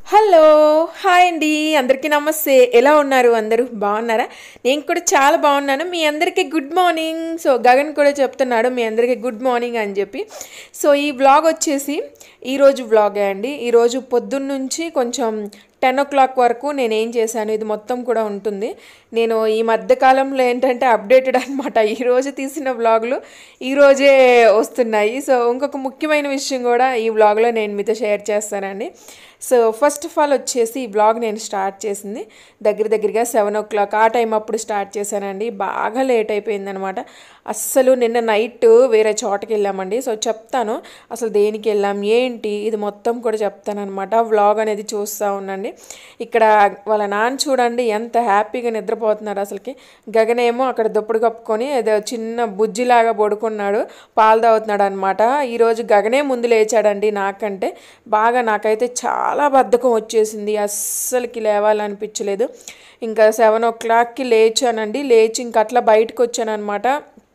hello hi అండి అందరికీ నమస్తే ఎలా ఉన్నారు అందరూ బాగున్నారా నేను కూడా చాలా బాగున్నాను మీ అందరికీ గుడ్ మార్నింగ్ సో గగన్ కూడా చెప్తున్నాడు మీ అందరికీ గుడ్ మార్నింగ్ అని చెప్పి సో ఈ వ్లాగ్ వచ్చేసి ఈరోజు వ్లాగే అండి ఈరోజు పొద్దున్న నుంచి కొంచెం టెన్ ఓ క్లాక్ వరకు నేను ఏం చేశాను ఇది మొత్తం కూడా ఉంటుంది నేను ఈ మధ్యకాలంలో ఏంటంటే అప్డేటెడ్ అనమాట ఈరోజు తీసిన వ్లాగులు ఈరోజే వస్తున్నాయి సో ఇంకొక ముఖ్యమైన విషయం కూడా ఈ వ్లాగ్లో నేను మీతో షేర్ చేస్తానండి సో ఫస్ట్ ఆఫ్ ఆల్ వచ్చేసి ఈ బ్లాగ్ నేను స్టార్ట్ చేసింది దగ్గర దగ్గరగా సెవెన్ ఓ క్లాక్ ఆ టైం అప్పుడు స్టార్ట్ చేశానండి బాగా లేట్ అయిపోయిందనమాట అస్సలు నిన్న నైట్ వేరే చోటకి వెళ్ళామండి సో చెప్తాను అసలు దేనికి వెళ్ళాం ఏంటి ఇది మొత్తం కూడా చెప్తానమాట వ్లాగ్ అనేది చూస్తూ ఉండండి ఇక్కడ వాళ్ళ నాన్న చూడండి ఎంత హ్యాపీగా నిద్రపోతున్నారు అసలుకి గగనేమో అక్కడ దుప్పటి కప్పుకొని ఏదో చిన్న బుజ్జిలాగా పడుకున్నాడు పాలు తాగుతున్నాడు అనమాట ఈరోజు గగనే ముందు లేచాడండి నాకంటే బాగా నాకైతే చాలా బద్ధకం వచ్చేసింది అస్సలకి లేవాలనిపించలేదు ఇంకా సెవెన్ ఓ క్లాక్కి లేచానండి లేచి ఇంక అట్లా బయటకు వచ్చానమాట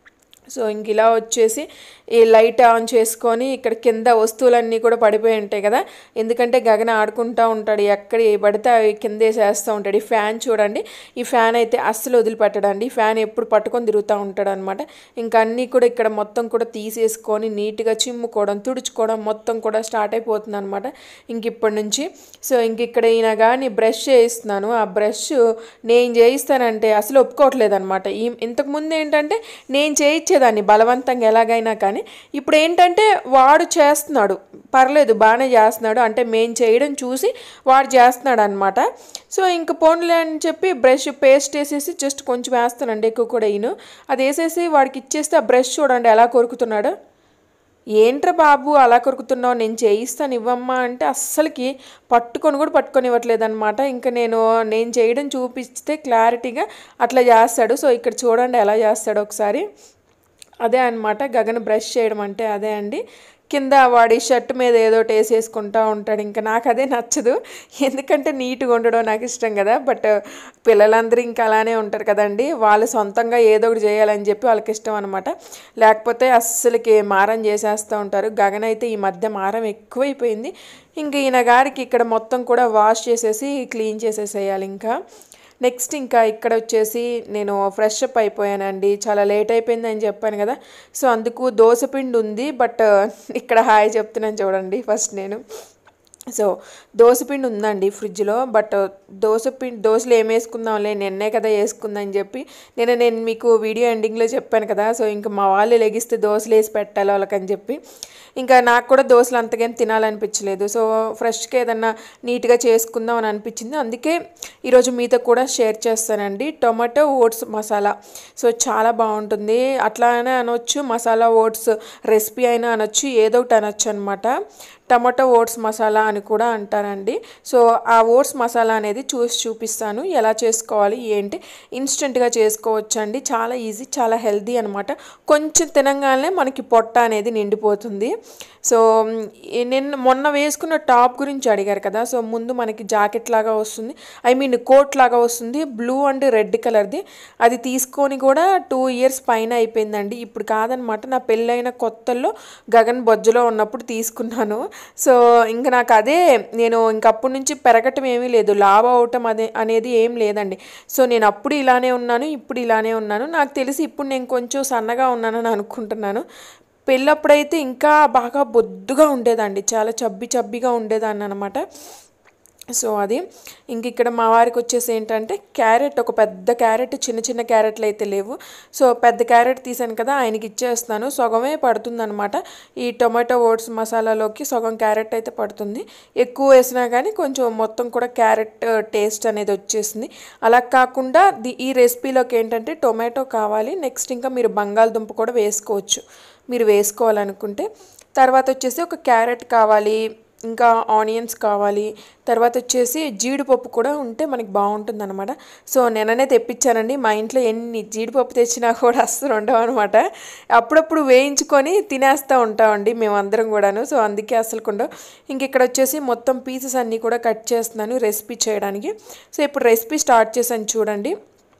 సో ఇంక ఇలా వచ్చేసి ఈ లైట్ ఆన్ చేసుకొని ఇక్కడ కింద వస్తువులన్నీ కూడా పడిపోయి ఉంటాయి కదా ఎందుకంటే గగన ఆడుకుంటూ ఉంటాడు ఎక్కడ ఏ పడితే అవి కింద వేసేస్తూ ఉంటాడు ఈ ఫ్యాన్ చూడండి ఈ ఫ్యాన్ అయితే అస్సలు వదిలిపెట్టడండి ఈ ఫ్యాన్ ఎప్పుడు పట్టుకొని తిరుగుతూ ఉంటాడు అనమాట ఇంకా అన్నీ కూడా ఇక్కడ మొత్తం కూడా తీసేసుకొని నీట్గా చిమ్ముకోవడం తుడుచుకోవడం మొత్తం కూడా స్టార్ట్ అయిపోతుంది అనమాట ఇంక ఇప్పటి నుంచి సో ఇంక ఇక్కడ ఈయన కానీ బ్రష్ చేయిస్తున్నాను ఆ బ్రష్ నేను చేయిస్తానంటే అసలు ఒప్పుకోవట్లేదు అనమాట ఈ ఇంతకుముందు ఏంటంటే నేను చేయించేదాన్ని బలవంతంగా ఎలాగైనా కానీ ఇప్పుడు ఏంటంటే వాడు చేస్తున్నాడు పర్లేదు బాగానే చేస్తున్నాడు అంటే మేము చేయడం చూసి వాడు చేస్తున్నాడు అనమాట సో ఇంక పోన్లే అని చెప్పి బ్రష్ పేస్ట్ వేసేసి జస్ట్ కొంచెం వేస్తానండి ఎక్కువ కూడా ఈయన అది వేసేసి వాడికి ఇచ్చేస్తే ఆ బ్రష్ చూడండి ఎలా కొరుకుతున్నాడు ఏంట్రా బాబు అలా కొరుకుతున్నావు నేను చేయిస్తాను ఇవ్వమ్మా అంటే అస్సలకి పట్టుకొని కూడా పట్టుకొని ఇవ్వట్లేదు అనమాట ఇంకా నేను నేను చేయడం చూపిస్తే క్లారిటీగా అట్లా చేస్తాడు సో ఇక్కడ చూడండి ఎలా చేస్తాడు ఒకసారి అదే అనమాట గగన్ బ్రష్ చేయడం అంటే అదే అండి కింద వాడి షర్ట్ మీద ఏదో వేసేసుకుంటూ ఉంటాడు ఇంకా నాకు అదే నచ్చదు ఎందుకంటే నీట్గా ఉండడం నాకు ఇష్టం కదా బట్ పిల్లలందరూ ఇంకా అలానే ఉంటారు కదండి వాళ్ళు సొంతంగా ఏదో ఒకటి చేయాలని చెప్పి వాళ్ళకి ఇష్టం అనమాట లేకపోతే అస్సలకి మారం చేసేస్తూ ఉంటారు గగన్ అయితే ఈ మధ్య మారం ఎక్కువైపోయింది ఇంక ఈయన గారికి ఇక్కడ మొత్తం కూడా వాష్ చేసేసి క్లీన్ చేసేసేయాలి ఇంకా నెక్స్ట్ ఇంకా ఇక్కడ వచ్చేసి నేను ఫ్రెష్ అప్ అయిపోయానండి చాలా లేట్ అయిపోయిందని చెప్పాను కదా సో అందుకు దోశపిండి ఉంది బట్ ఇక్కడ హాయ్ చెప్తున్నాను చూడండి ఫస్ట్ నేను సో దోశపిండి ఉందండి ఫ్రిడ్జ్లో బట్ దోశపిండి దోశలు ఏం వేసుకుందాంలే నిన్నే కదా వేసుకుందని చెప్పి నేను నేను మీకు వీడియో ఎండింగ్లో చెప్పాను కదా సో ఇంకా మా వాళ్ళు లెగిస్తే దోశలు వేసి పెట్టాలి వాళ్ళకని చెప్పి ఇంకా నాకు కూడా దోశలు అంతకేం తినాలనిపించలేదు సో ఫ్రెష్గా ఏదన్నా నీట్గా చేసుకుందాం అని అనిపించింది అందుకే ఈరోజు మీతో కూడా షేర్ చేస్తానండి టొమాటో ఓట్స్ మసాలా సో చాలా బాగుంటుంది అట్లానే అనొచ్చు మసాలా ఓట్స్ రెసిపీ అయినా అనొచ్చు ఏదో ఒకటి అనొచ్చు అనమాట టమాటో ఓట్స్ మసాలా అని కూడా అంటారండి సో ఆ ఓట్స్ మసాలా అనేది చూసి చూపిస్తాను ఎలా చేసుకోవాలి ఏంటి ఇన్స్టెంట్గా చేసుకోవచ్చు అండి చాలా ఈజీ చాలా హెల్దీ అనమాట కొంచెం తినగానే మనకి పొట్ట అనేది నిండిపోతుంది సో నిన్న మొన్న వేసుకున్న టాప్ గురించి అడిగారు కదా సో ముందు మనకి జాకెట్ లాగా వస్తుంది ఐ మీన్ కోట్ లాగా వస్తుంది బ్లూ అండ్ రెడ్ కలర్ది అది తీసుకొని కూడా టూ ఇయర్స్ పైన అయిపోయిందండి ఇప్పుడు కాదనమాట నా పెళ్ళైన కొత్తల్లో గగన్ బొజ్జలో ఉన్నప్పుడు తీసుకున్నాను సో ఇంకా నాకు అదే నేను ఇంకప్పటి నుంచి పెరగటం ఏమీ లేదు లావ్ అవటం అదే అనేది ఏం లేదండి సో నేను అప్పుడు ఇలానే ఉన్నాను ఇప్పుడు ఇలానే ఉన్నాను నాకు తెలిసి ఇప్పుడు నేను కొంచెం సన్నగా ఉన్నానని అనుకుంటున్నాను పెళ్ళప్పుడైతే ఇంకా బాగా బొద్దుగా ఉండేదండి చాలా చబ్బి చబ్బిగా ఉండేదాన్ని అనమాట సో అది ఇంక ఇక్కడ మా వారికి వచ్చేసి ఏంటంటే క్యారెట్ ఒక పెద్ద క్యారెట్ చిన్న చిన్న క్యారెట్లు అయితే లేవు సో పెద్ద క్యారెట్ తీసాను కదా ఆయనకి ఇచ్చేస్తాను సగమే పడుతుందనమాట ఈ టొమాటో ఓట్స్ మసాలాలోకి సగం క్యారెట్ అయితే పడుతుంది ఎక్కువ వేసినా కానీ కొంచెం మొత్తం కూడా క్యారెట్ టేస్ట్ అనేది వచ్చేసింది అలా కాకుండా ది ఈ రెసిపీలోకి ఏంటంటే టొమాటో కావాలి నెక్స్ట్ ఇంకా మీరు బంగాళదుంప కూడా వేసుకోవచ్చు మీరు వేసుకోవాలనుకుంటే తర్వాత వచ్చేసి ఒక క్యారెట్ కావాలి ఇంకా ఆనియన్స్ కావాలి తర్వాత వచ్చేసి జీడిపప్పు కూడా ఉంటే మనకి బాగుంటుంది అనమాట సో నేననే తెప్పించానండి మా ఇంట్లో ఎన్ని జీడిపప్పు తెచ్చినా కూడా అస్సలు ఉండవు అనమాట అప్పుడప్పుడు వేయించుకొని తినేస్తూ ఉంటామండి మేమందరం కూడాను సో అందుకే అసలు ఉండవు ఇంక ఇక్కడ వచ్చేసి మొత్తం పీసెస్ అన్నీ కూడా కట్ చేస్తున్నాను రెసిపీ చేయడానికి సో ఇప్పుడు రెసిపీ స్టార్ట్ చేశాను చూడండి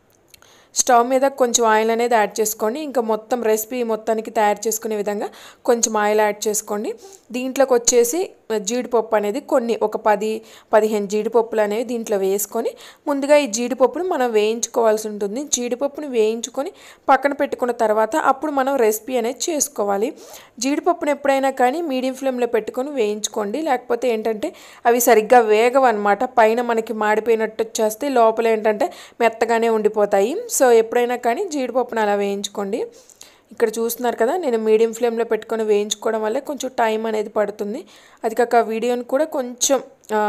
స్టవ్ మీద కొంచెం ఆయిల్ అనేది యాడ్ చేసుకోండి ఇంకా మొత్తం రెసిపీ మొత్తానికి తయారు చేసుకునే విధంగా కొంచెం ఆయిల్ యాడ్ చేసుకోండి దీంట్లోకి వచ్చేసి జీడిపప్పు అనేది కొన్ని ఒక పది పదిహేను జీడిపప్పులు అనేవి దీంట్లో వేసుకొని ముందుగా ఈ జీడిపప్పును మనం వేయించుకోవాల్సి ఉంటుంది జీడిపప్పుని వేయించుకొని పక్కన పెట్టుకున్న తర్వాత అప్పుడు మనం రెసిపీ అనేది చేసుకోవాలి జీడిపప్పును ఎప్పుడైనా కానీ మీడియం ఫ్లేమ్లో పెట్టుకొని వేయించుకోండి లేకపోతే ఏంటంటే అవి సరిగ్గా వేగవు అనమాట పైన మనకి మాడిపోయినట్టు వచ్చేస్తే లోపల ఏంటంటే మెత్తగానే ఉండిపోతాయి సో ఎప్పుడైనా కానీ జీడిపప్పును అలా వేయించుకోండి ఇక్కడ చూస్తున్నారు కదా నేను మీడియం ఫ్లేమ్లో పెట్టుకొని వేయించుకోవడం వల్ల కొంచెం టైం అనేది పడుతుంది అది కాక వీడియోని కూడా కొంచెం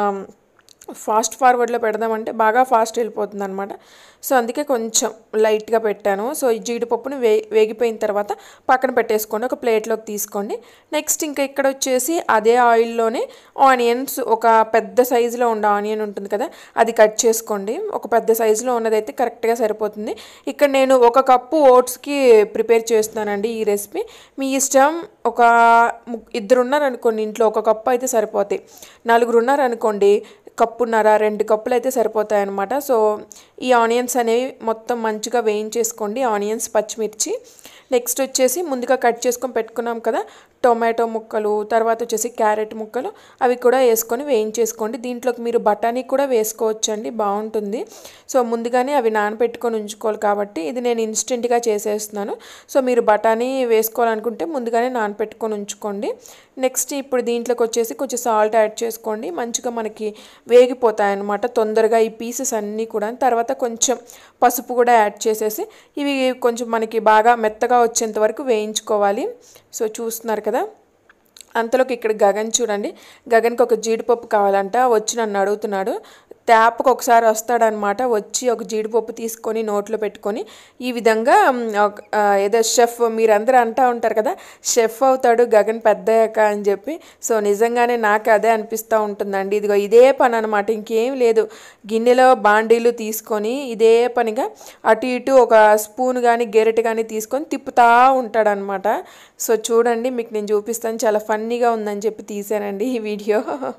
ఫాస్ట్ ఫార్వర్డ్లో పెడదామంటే బాగా ఫాస్ట్ వెళ్ళిపోతుంది అనమాట సో అందుకే కొంచెం లైట్గా పెట్టాను సో ఈ జీడిపప్పుని వే వేగిపోయిన తర్వాత పక్కన పెట్టేసుకోండి ఒక ప్లేట్లోకి తీసుకోండి నెక్స్ట్ ఇంకా ఇక్కడ వచ్చేసి అదే ఆయిల్లోనే ఆనియన్స్ ఒక పెద్ద సైజులో ఉండే ఆనియన్ ఉంటుంది కదా అది కట్ చేసుకోండి ఒక పెద్ద సైజులో ఉన్నదైతే కరెక్ట్గా సరిపోతుంది ఇక్కడ నేను ఒక కప్పు ఓట్స్కి ప్రిపేర్ చేస్తున్నానండి ఈ రెసిపీ మీ ఇష్టం ఒక ము- ఇద్దరు ఉన్నారనుకోండి ఇంట్లో ఒక కప్పు అయితే సరిపోతాయి నలుగురు ఉన్నారనుకోండి కప్పున్నర రెండు కప్పులు అయితే సరిపోతాయి అనమాట సో ఈ ఆనియన్స్ అనేవి మొత్తం మంచిగా వేయించేసుకోండి ఆనియన్స్ పచ్చిమిర్చి నెక్స్ట్ వచ్చేసి ముందుగా కట్ చేసుకొని పెట్టుకున్నాం కదా టొమాటో ముక్కలు తర్వాత వచ్చేసి క్యారెట్ ముక్కలు అవి కూడా వేసుకొని వేయించేసుకోండి దీంట్లోకి మీరు బఠానీ కూడా వేసుకోవచ్చండి బాగుంటుంది సో ముందుగానే అవి నానబెట్టుకొని ఉంచుకోవాలి కాబట్టి ఇది నేను ఇన్స్టెంట్గా చేసేస్తున్నాను సో మీరు బఠానీ వేసుకోవాలనుకుంటే ముందుగానే నానబెట్టుకొని ఉంచుకోండి నెక్స్ట్ ఇప్పుడు దీంట్లోకి వచ్చేసి కొంచెం సాల్ట్ యాడ్ చేసుకోండి మంచిగా మనకి వేగిపోతాయి అన్నమాట తొందరగా ఈ పీసెస్ అన్నీ కూడా తర్వాత కొంచెం పసుపు కూడా యాడ్ చేసేసి ఇవి కొంచెం మనకి బాగా మెత్తగా వచ్చేంత వరకు వేయించుకోవాలి సో చూస్తున్నారు కదా అంతలోకి ఇక్కడ గగన్ చూడండి గగన్కి ఒక జీడిపప్పు కావాలంట వచ్చి నన్ను అడుగుతున్నాడు ట్యాప్కి ఒకసారి వస్తాడనమాట వచ్చి ఒక జీడిపప్పు తీసుకొని నోట్లో పెట్టుకొని ఈ విధంగా మ్, ఒక- ఆ, ఏదో షెఫ్ మీరందరూ అంటూ ఉంటారు కదా షెఫ్ అవుతాడు గగన్ పెద్దయ్యాక అని చెప్పి సో నిజంగానే నాకు అదే అనిపిస్తూ ఉంటుందండి ఇదిగో ఇదే పని అనమాట ఇంకేం లేదు గిన్నెలో బాండీలు తీసుకొని ఇదే పనిగా అటు ఇటు ఒక స్పూన్ కానీ గెరెట్ కానీ తీసుకొని తిప్పుతా ఉంటాడనమాట సో చూడండి మీకు నేను చూపిస్తాను చాలా ఫన్నీగా ఉందని చెప్పి తీసానండి ఈ వీడియో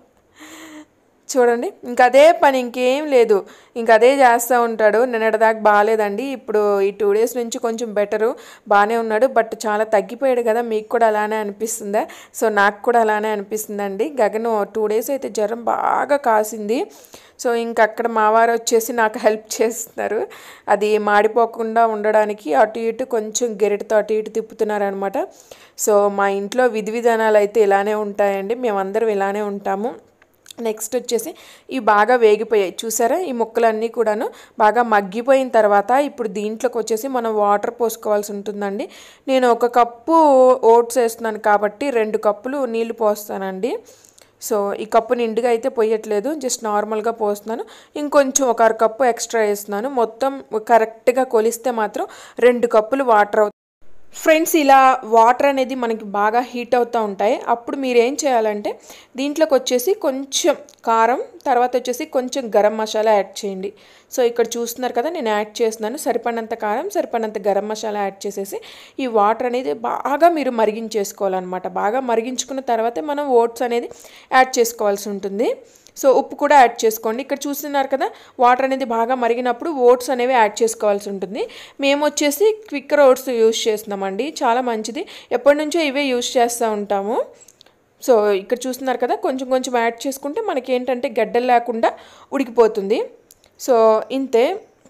చూడండి ఇంకా అదే పని ఇంకేం లేదు ఇంకా అదే చేస్తూ ఉంటాడు నిన్నటిదాకా బాగాలేదండి ఇప్పుడు ఈ టూ డేస్ నుంచి కొంచెం బెటరు బాగానే ఉన్నాడు బట్ చాలా తగ్గిపోయాడు కదా మీకు కూడా అలానే అనిపిస్తుందా సో నాకు కూడా అలానే అనిపిస్తుందండి గగన్ టూ డేస్ అయితే జ్వరం బాగా కాసింది సో ఇంకా అక్కడ మావారు వచ్చేసి నాకు హెల్ప్ చేస్తున్నారు అది మాడిపోకుండా ఉండడానికి అటు ఇటు కొంచెం గెరిటతో అటు ఇటు తిప్పుతున్నారనమాట సో మా ఇంట్లో విధి విధానాలు అయితే ఇలానే ఉంటాయండి మేమందరం ఇలానే ఉంటాము నెక్స్ట్ వచ్చేసి ఇవి బాగా వేగిపోయాయి చూసారా ఈ ముక్కలన్నీ కూడాను బాగా మగ్గిపోయిన తర్వాత ఇప్పుడు దీంట్లోకి వచ్చేసి మనం వాటర్ పోసుకోవాల్సి ఉంటుందండి నేను ఒక కప్పు ఓట్స్ వేస్తున్నాను కాబట్టి రెండు కప్పులు నీళ్లు పోస్తానండి సో ఈ కప్పు నిండుగా అయితే పోయట్లేదు జస్ట్ నార్మల్గా పోస్తున్నాను ఇంకొంచెం ఒక అర కప్పు ఎక్స్ట్రా వేస్తున్నాను మొత్తం కరెక్ట్గా కొలిస్తే మాత్రం రెండు కప్పులు వాటర్ అవుతాయి ఫ్రెండ్స్ ఇలా వాటర్ అనేది మనకి బాగా హీట్ అవుతూ ఉంటాయి అప్పుడు మీరు ఏం చేయాలంటే దీంట్లోకి వచ్చేసి కొంచెం కారం తర్వాత వచ్చేసి కొంచెం గరం మసాలా యాడ్ చేయండి సో ఇక్కడ చూస్తున్నారు కదా నేను యాడ్ చేస్తున్నాను సరిపడినంత కారం సరిపడినంత గరం మసాలా యాడ్ చేసేసి ఈ వాటర్ అనేది బాగా మీరు మరిగించేసుకోవాలన్నమాట బాగా మరిగించుకున్న తర్వాతే మనం ఓట్స్ అనేది యాడ్ చేసుకోవాల్సి ఉంటుంది సో ఉప్పు కూడా యాడ్ చేసుకోండి ఇక్కడ చూస్తున్నారు కదా వాటర్ అనేది బాగా మరిగినప్పుడు ఓట్స్ అనేవి యాడ్ చేసుకోవాల్సి ఉంటుంది మేము వచ్చేసి క్విక్కర్ ఓట్స్ యూస్ చేస్తున్నామండి చాలా మంచిది ఎప్పటి నుంచో ఇవే యూస్ చేస్తూ ఉంటాము సో ఇక్కడ చూస్తున్నారు కదా కొంచెం కొంచెం యాడ్ చేసుకుంటే మనకి ఏంటంటే గడ్డలు లేకుండా ఉడికిపోతుంది సో ఇంతే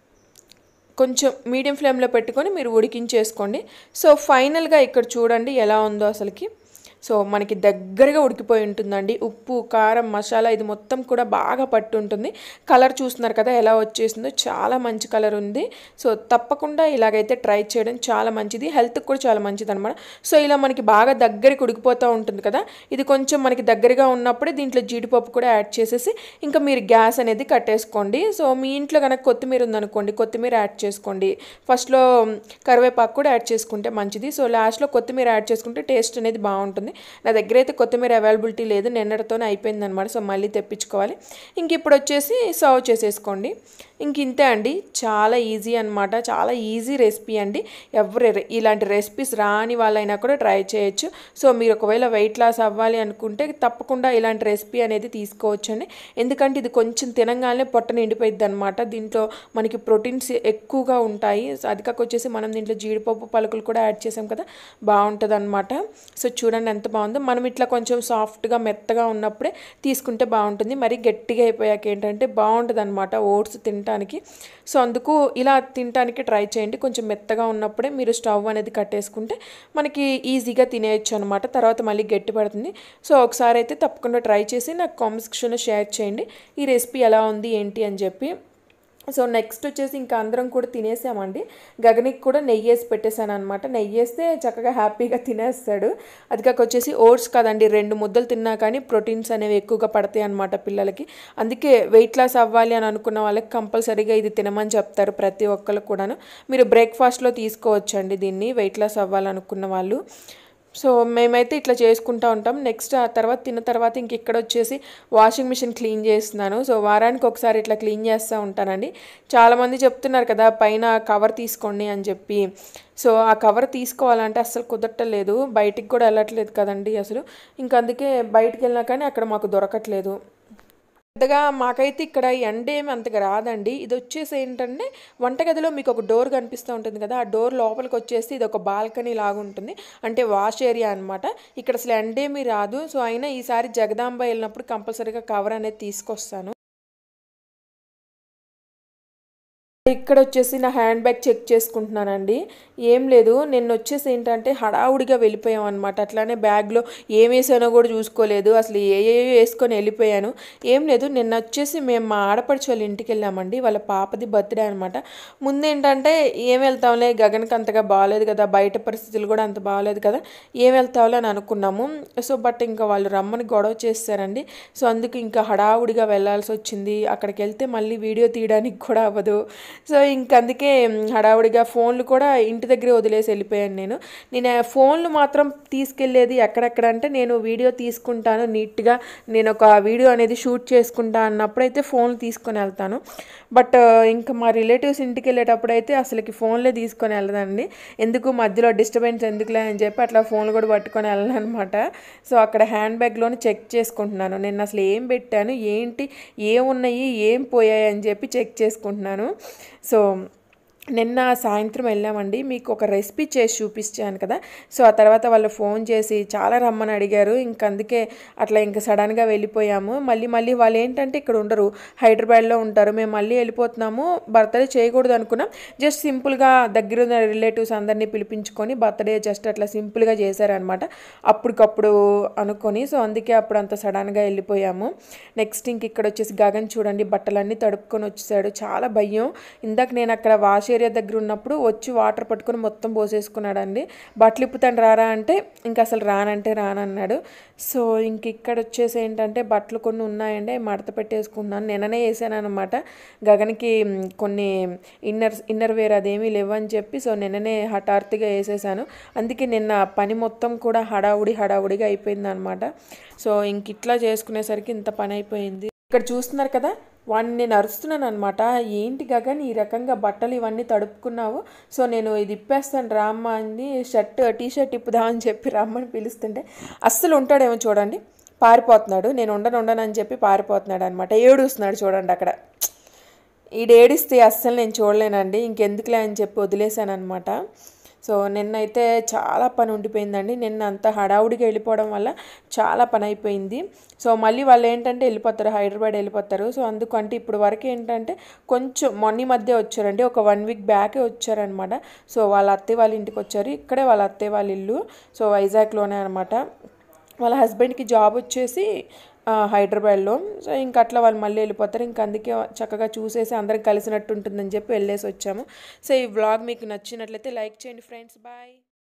కొంచెం మీడియం ఫ్లేమ్లో పెట్టుకొని మీరు ఉడికించేసుకోండి సో ఫైనల్గా ఇక్కడ చూడండి ఎలా ఉందో అసలుకి సో మనకి దగ్గరగా ఉడికిపోయి ఉంటుందండి ఉప్పు కారం మసాలా ఇది మొత్తం కూడా బాగా పట్టు ఉంటుంది కలర్ చూస్తున్నారు కదా ఎలా వచ్చేసిందో చాలా మంచి కలర్ ఉంది సో తప్పకుండా ఇలాగైతే ట్రై చేయడం చాలా మంచిది హెల్త్కి కూడా చాలా మంచిది అనమాట సో ఇలా మనకి బాగా దగ్గరికి ఉడికిపోతూ ఉంటుంది కదా ఇది కొంచెం మనకి దగ్గరగా ఉన్నప్పుడే దీంట్లో జీడిపప్పు కూడా యాడ్ చేసేసి ఇంకా మీరు గ్యాస్ అనేది కట్టేసుకోండి సో మీ ఇంట్లో కనుక కొత్తిమీర ఉందనుకోండి కొత్తిమీర యాడ్ చేసుకోండి ఫస్ట్లో కరివేపాకు కూడా యాడ్ చేసుకుంటే మంచిది సో లాస్ట్లో కొత్తిమీర యాడ్ చేసుకుంటే టేస్ట్ అనేది బాగుంటుంది నా దగ్గర అయితే కొత్తిమీర అవైలబిలిటీ లేదు నిన్నటితోనే అయిపోయింది అనమాట సో మళ్ళీ తెప్పించుకోవాలి ఇంక ఇప్పుడు వచ్చేసి సర్వ్ చేసేసుకోండి ఇంక ఇంతే అండి చాలా ఈజీ అనమాట చాలా ఈజీ రెసిపీ అండి ఎవరు ఇలాంటి రెసిపీస్ రాని వాళ్ళైనా కూడా ట్రై చేయొచ్చు సో మీరు ఒకవేళ వెయిట్ లాస్ అవ్వాలి అనుకుంటే తప్పకుండా ఇలాంటి రెసిపీ అనేది తీసుకోవచ్చండి ఎందుకంటే ఇది కొంచెం తినగానే పొట్ట నిండిపోయింది అనమాట దీంట్లో మనకి ప్రోటీన్స్ ఎక్కువగా ఉంటాయి సో అది కాక వచ్చేసి మనం దీంట్లో జీడిపప్పు పలుకులు కూడా యాడ్ చేసాం కదా బాగుంటుంది అనమాట సో చూడండి ఎంత ఎంత బాగుందో మనం ఇట్లా కొంచెం సాఫ్ట్గా మెత్తగా ఉన్నప్పుడే తీసుకుంటే బాగుంటుంది మరి గట్టిగా అయిపోయాక ఏంటంటే బాగుంటుంది అనమాట ఓట్స్ తినడానికి సో అందుకు ఇలా తినడానికి ట్రై చేయండి కొంచెం మెత్తగా ఉన్నప్పుడే మీరు స్టవ్ అనేది కట్టేసుకుంటే మనకి ఈజీగా తినేయచ్చు అనమాట తర్వాత మళ్ళీ గట్టి పడుతుంది సో ఒకసారి అయితే తప్పకుండా ట్రై చేసి నాకు కామెంట్ సెక్షన్లో షేర్ చేయండి ఈ రెసిపీ ఎలా ఉంది ఏంటి అని చెప్పి సో నెక్స్ట్ వచ్చేసి ఇంకా అందరం కూడా తినేసామండి గగనికి కూడా నెయ్యి వేసి పెట్టేశాను అనమాట నెయ్యి వేస్తే చక్కగా హ్యాపీగా తినేస్తాడు అది కాక వచ్చేసి ఓట్స్ కదండి రెండు ముద్దలు తిన్నా కానీ ప్రోటీన్స్ అనేవి ఎక్కువగా పడతాయి అనమాట పిల్లలకి అందుకే వెయిట్ లాస్ అవ్వాలి అని అనుకున్న వాళ్ళకి కంపల్సరీగా ఇది తినమని చెప్తారు ప్రతి ఒక్కరు కూడాను మీరు బ్రేక్ఫాస్ట్లో తీసుకోవచ్చండి దీన్ని వెయిట్ లాస్ అవ్వాలనుకున్న వాళ్ళు సో మేమైతే ఇట్లా చేసుకుంటూ ఉంటాం నెక్స్ట్ ఆ తర్వాత తిన్న తర్వాత ఇంక ఇక్కడ వచ్చేసి వాషింగ్ మిషన్ క్లీన్ చేస్తున్నాను సో వారానికి ఒకసారి ఇట్లా క్లీన్ చేస్తూ ఉంటానండి చాలామంది చెప్తున్నారు కదా పైన కవర్ తీసుకోండి అని చెప్పి సో ఆ కవర్ తీసుకోవాలంటే అస్సలు కుదరట్లేదు బయటికి కూడా వెళ్ళట్లేదు కదండి అసలు ఇంకా అందుకే బయటికి వెళ్ళినా కానీ అక్కడ మాకు దొరకట్లేదు పెద్దగా మాకైతే ఇక్కడ ఎండ ఏమి అంతగా రాదండి ఇది వచ్చేసి ఏంటంటే వంటగదిలో మీకు ఒక డోర్ కనిపిస్తూ ఉంటుంది కదా ఆ డోర్ లోపలికి వచ్చేసి ఇది ఒక బాల్కనీ లాగా ఉంటుంది అంటే వాష్ ఏరియా అనమాట ఇక్కడ అసలు ఎండేమీ రాదు సో అయినా ఈసారి జగదాంబ వెళ్ళినప్పుడు కంపల్సరీగా కవర్ అనేది తీసుకొస్తాను ఇక్కడ వచ్చేసి నా హ్యాండ్ బ్యాగ్ చెక్ చేసుకుంటున్నానండి ఏం లేదు నిన్న వచ్చేసి ఏంటంటే హడావుడిగా వెళ్ళిపోయాం అనమాట అట్లానే బ్యాగ్లో ఏం వేసానో కూడా చూసుకోలేదు అసలు ఏ ఏ వేసుకొని వెళ్ళిపోయాను ఏం లేదు నిన్న వచ్చేసి మేము మా ఆడపడిచి వాళ్ళ ఇంటికి వెళ్ళామండి వాళ్ళ పాపది బర్త్డే అనమాట ముందేంటంటే ఏం వెళ్తాంలే గగన్కి అంతగా బాగాలేదు కదా బయట పరిస్థితులు కూడా అంత బాగాలేదు కదా ఏం వెళ్తాంలే అని అనుకున్నాము సో బట్ ఇంకా వాళ్ళు రమ్మని గొడవ చేస్తారండి సో అందుకు ఇంకా హడావుడిగా వెళ్ళాల్సి వచ్చింది అక్కడికి వెళ్తే మళ్ళీ వీడియో తీయడానికి కూడా అవ్వదు సో ఇంక అందుకే హడావుడిగా ఫోన్లు కూడా ఇంటి దగ్గరే వదిలేసి వెళ్ళిపోయాను నేను నేను ఆ ఫోన్లు మాత్రం తీసుకెళ్ళేది ఎక్కడెక్కడ అంటే నేను వీడియో తీసుకుంటాను నీట్గా నేను ఒక వీడియో అనేది షూట్ చేసుకుంటా అన్నప్పుడైతే ఫోన్లు తీసుకొని వెళ్తాను బట్ ఇంకా మా రిలేటివ్స్ ఇంటికి వెళ్ళేటప్పుడు అయితే అసలుకి ఫోన్లే తీసుకొని వెళ్ళదండి ఎందుకు మధ్యలో డిస్టర్బెన్స్ ఎందుకులే అని చెప్పి అట్లా ఫోన్లు కూడా పట్టుకొని వెళ్ళను అనమాట సో అక్కడ హ్యాండ్ బ్యాగ్లోనే చెక్ చేసుకుంటున్నాను నేను అసలు ఏం పెట్టాను ఏంటి ఏమున్నాయి ఏం పోయాయి అని చెప్పి చెక్ చేసుకుంటున్నాను సో నిన్న సాయంత్రం వెళ్ళామండి మీకు ఒక రెసిపీ చేసి చూపించాను కదా సో ఆ తర్వాత వాళ్ళు ఫోన్ చేసి చాలా రమ్మని అడిగారు ఇంక అందుకే అట్లా ఇంక సడన్గా వెళ్ళిపోయాము మళ్ళీ మళ్ళీ వాళ్ళు ఏంటంటే ఇక్కడ ఉండరు హైదరాబాద్లో ఉంటారు మేము మళ్ళీ వెళ్ళిపోతున్నాము బర్త్డే చేయకూడదు అనుకున్నాం జస్ట్ సింపుల్గా దగ్గర ఉన్న రిలేటివ్స్ అందరినీ పిలిపించుకొని బర్త్డే జస్ట్ అట్లా సింపుల్గా చేశారనమాట అప్పటికప్పుడు అనుకొని సో అందుకే అప్పుడు అంత సడన్గా వెళ్ళిపోయాము నెక్స్ట్ ఇంక ఇక్కడ వచ్చేసి గగన్ చూడండి బట్టలన్నీ తడుపుకొని వచ్చేసాడు చాలా భయం ఇందాక నేను అక్కడ వాష్ ఏరియా దగ్గర ఉన్నప్పుడు వచ్చి వాటర్ పట్టుకొని మొత్తం పోసేసుకున్నాడండి బట్టలు ఇప్పుతాను రారా అంటే ఇంకా అసలు రానంటే రానన్నాడు సో ఇంక ఇక్కడ వచ్చేసి ఏంటంటే బట్టలు కొన్ని ఉన్నాయండి అవి మడత పెట్టేసుకున్నాను నిన్ననే వేసాను అనమాట గగన్కి మ్, కొన్ని ఇన్నర్ ఇన్నర్ వేర్ అదేమీ లేవని చెప్పి సో నిన్ననే హఠాత్తుగా వేసేసాను అందుకే నిన్న పని మొత్తం కూడా హడావుడి హడావుడిగా అయిపోయింది అనమాట సో ఇంక ఇట్లా చేసుకునేసరికి ఇంత పని అయిపోయింది ఇక్కడ చూస్తున్నారు కదా వాడిని నేను అరుస్తున్నాను అనమాట ఏంటి గగన్ ఈ రకంగా బట్టలు ఇవన్నీ తడుపుకున్నావు సో నేను ఇది ఇప్పేస్తాను రామ్మ అని షర్ట్ టీ షర్ట్ ఇప్పుదా అని చెప్పి రమ్మని పిలుస్తుంటే అస్సలు ఉంటాడేమో చూడండి పారిపోతున్నాడు నేను ఉండను ఉండను అని చెప్పి పారిపోతున్నాడు అనమాట ఏడుస్తున్నాడు చూడండి అక్కడ ఈడు ఏడిస్తే అస్సలు నేను చూడలేనండి ఇంకెందుకులే అని చెప్పి వదిలేశాను అనమాట సో నిన్నైతే చాలా పని ఉండిపోయిందండి నిన్న అంతా హడావుడిగా వెళ్ళిపోవడం వల్ల చాలా పని అయిపోయింది సో మళ్ళీ వాళ్ళు ఏంటంటే వెళ్ళిపోతారు హైదరాబాద్ వెళ్ళిపోతారు సో అందుకంటే ఇప్పుడు వరకు ఏంటంటే కొంచెం మొన్న మధ్య వచ్చారండి ఒక వన్ వీక్ బ్యాకే వచ్చారనమాట సో వాళ్ళ అత్తయ్య వాళ్ళ ఇంటికి వచ్చారు ఇక్కడే వాళ్ళ అత్తయ్య వాళ్ళ ఇల్లు సో వైజాగ్లోనే అనమాట వాళ్ళ హస్బెండ్కి జాబ్ వచ్చేసి ఆ, హైదరాబాద్లో సో ఇంక అట్లా వాళ్ళు మళ్ళీ వెళ్ళిపోతారు ఇంక అందుకే చక్కగా చూసేసి అందరం కలిసినట్టు ఉంటుందని చెప్పి వెళ్ళేసి వచ్చాము సో ఈ వ్లాగ్ మీకు నచ్చినట్లయితే లైక్ చేయండి ఫ్రెండ్స్ బాయ్